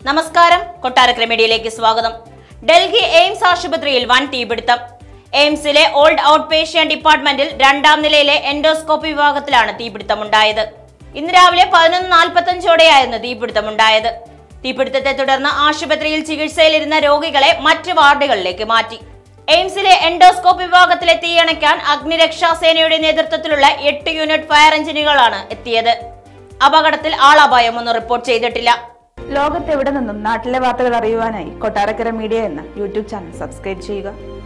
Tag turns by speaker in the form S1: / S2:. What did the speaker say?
S1: നമസ്കാരം കൊട്ടാരക്കര മീഡിയയിലേക്ക് സ്വാഗതം ഡൽഹി എയിംസ് ആശുപത്രിയിൽ വൻ തീപിടുത്തം എയിംസിലെ ഓൾഡ് ഔട്ട് പേഷ്യന്റ് ഡിപ്പാർട്ട്മെന്റിൽ രണ്ടാം നിലയിലെ എൻഡോസ്കോപ്പി വിഭാഗത്തിലാണ് തീപിടുത്തമുണ്ടായത് ഇന്ന് രാവിലെ പതിനൊന്ന് നാൽപ്പത്തഞ്ചോടെയായിരുന്നു തീപിടുത്തമുണ്ടായത് തീപിടുത്തത്തെ തുടർന്ന് ആശുപത്രിയിൽ ചികിത്സയിലിരുന്ന രോഗികളെ മറ്റ് വാർഡുകളിലേക്ക് മാറ്റി എയിംസിലെ എൻഡോസ്കോപ്പ് വിഭാഗത്തിലെ തീയണയ്ക്കാൻ അഗ്നിരക്ഷാസേനയുടെ നേതൃത്വത്തിലുള്ള എട്ട് യൂണിറ്റ് ഫയർ എഞ്ചിനുകളാണ് എത്തിയത് അപകടത്തിൽ ആളപായമൊന്നും റിപ്പോർട്ട് ചെയ്തിട്ടില്ല
S2: ലോകത്തെവിടെ നിന്നും നാട്ടിലെ വാർത്തകൾ അറിയുവാനായി കൊട്ടാരക്കര മീഡിയ എന്ന യൂട്യൂബ് ചാനൽ സബ്സ്ക്രൈബ് ചെയ്യുക